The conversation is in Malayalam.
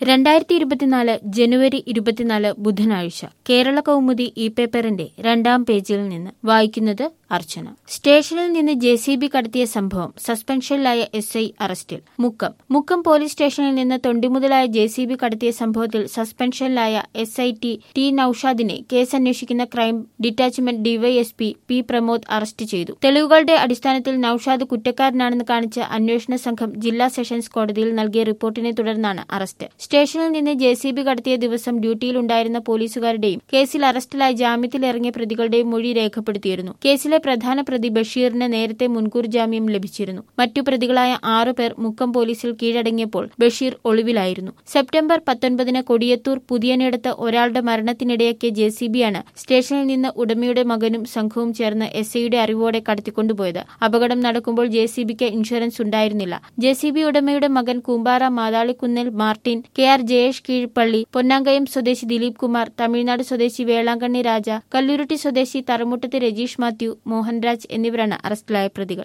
രണ്ടായിരത്തി ഇരുപത്തിനാല് ജനുവരി ഇരുപത്തിനാല് ബുധനാഴ്ച കേരള കൗമുദി ഇ പേപ്പറിന്റെ രണ്ടാം പേജിൽ നിന്ന് വായിക്കുന്നത് അർച്ചന സ്റ്റേഷനിൽ നിന്ന് ജെ സി ബി കടത്തിയ സംഭവം സസ്പെൻഷനിലായ എസ് ഐ അറസ്റ്റിൽ മുക്കം മുക്കം പോലീസ് സ്റ്റേഷനിൽ നിന്ന് തൊണ്ടിമുതലായ ജെ സി ബി കടത്തിയ സംഭവത്തിൽ സസ്പെൻഷനിലായ എസ് ഐ ടി ടി നൌഷാദിനെ കേസ് അന്വേഷിക്കുന്ന crime detachment DYSP P Pramod arrest ചെയ്തു തെളിവുകളുടെ അടിസ്ഥാനത്തിൽ നൌഷാദ് കുറ്റക്കാരനാണെന്ന് കാണിച്ച അന്വേഷണ സംഘം ജില്ലാ സെഷൻസ് കോടതിയിൽ നൽകിയ റിപ്പോർട്ടിനെ തുടർന്നാണ് അറസ്റ്റ് സ്റ്റേഷനിൽ നിന്ന് ജെ സി ബി കടത്തിയ ദിവസം ഡ്യൂട്ടിയിലുണ്ടായിരുന്ന പോലീസുകാരുടെയും കേസിൽ അറസ്റ്റിലായി ജാമ്യത്തിലിറങ്ങിയ പ്രതികളുടെയും മൊഴി രേഖപ്പെടുത്തിയിരുന്നു കേസിലെ പ്രധാന പ്രതി ബഷീറിന് നേരത്തെ മുൻകൂർ ജാമ്യം ലഭിച്ചിരുന്നു മറ്റു പ്രതികളായ ആറു പേർ മുക്കം പോലീസിൽ കീഴടങ്ങിയപ്പോൾ ബഷീർ ഒളിവിലായിരുന്നു സെപ്റ്റംബർ പത്തൊൻപതിന് കൊടിയത്തൂർ പുതിയനിടത്ത് ഒരാളുടെ മരണത്തിനിടയാക്കിയ ജെ സി ബിയാണ് സ്റ്റേഷനിൽ നിന്ന് ഉടമയുടെ മകനും സംഘവും ചേർന്ന് എസ് ഐയുടെ അറിവോടെ കടത്തിക്കൊണ്ടുപോയത് അപകടം നടക്കുമ്പോൾ ജെ സി ബിക്ക് ഇൻഷുറൻസ് ഉണ്ടായിരുന്നില്ല ജെ സി ബി ഉടമയുടെ മകൻ കൂമ്പാറ മാതാളിക്കുന്നിൽ Martin K R Jayesh Keezhpally Ponnankayam സ്വദേശി ദിലീപ് കുമാർ തമിഴ്നാട് സ്വദേശി വേളാങ്കണ്ണി രാജ കല്ലുരുട്ടി സ്വദേശി തറമുട്ടത്ത് രജീഷ് മാത്യു മോഹൻരാജ് എന്നിവരാണ് അറസ്റ്റിലായ പ്രതികൾ